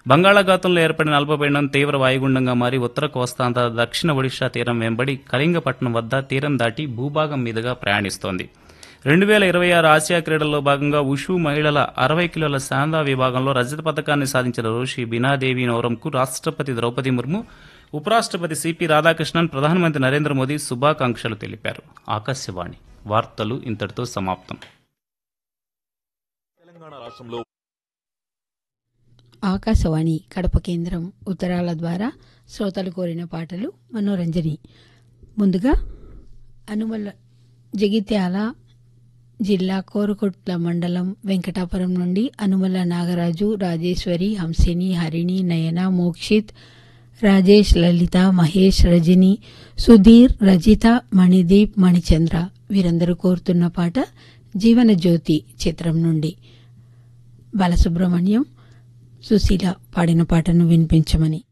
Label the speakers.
Speaker 1: బంగాళాఖాతంలో ఏర్పడిన అల్పపీడనం తీవ్ర వాయుగుండంగా మారి ఉత్తర కోస్తాంధ్ర దక్షిణ ఒడిషా తీరం వెంబడి కళింగపట్నం వద్ద తీరం దాటి భూభాగం మీదుగా ప్రయాణిస్తోంది రెండు వేల ఇరవై ఆరు ఆసియా క్రీడల్లో భాగంగా ఉషు మహిళల అరవై కిలోల శాందా విభాగంలో రజత పథకాన్ని సాధించిన రోషి బినాదేవి నోరంకు రాష్ట్రపతి ద్రౌపది ముర్ము ఉపరాష్ట్రపతి సిపి రాధాకృష్ణన్ ప్రధానమంత్రి నరేంద్ర మోదీ శుభాకాంక్షలు తెలిపారు ఆకాశవాణి వార్తలు ఇంతటితో సమాప్తం
Speaker 2: తెలంగాణ రాష్ట్రంలో
Speaker 3: ఆకాశవాణి కడప కేంద్రం ఉత్తరాల ద్వారా శ్రోతలు కోరిన పాటలు మనోరంజని ముందుగా అనుమల జగిత్యాల జిల్లా కోరుకొట్ల మండలం వెంకటాపురం నుండి అనుమల నాగరాజు రాజేశ్వరి హంసిని హరిణి నయన మోక్షిత్ రాజేష్ లలిత మహేష్ రజని సుధీర్ రజిత మణిదీప్ మణిచంద్ర వీరందరూ కోరుతున్న పాట జీవన జ్యోతి చిత్రం నుండి బాలసుబ్రహ్మణ్యం సుశీల పాడిన పాటను వినిపించమని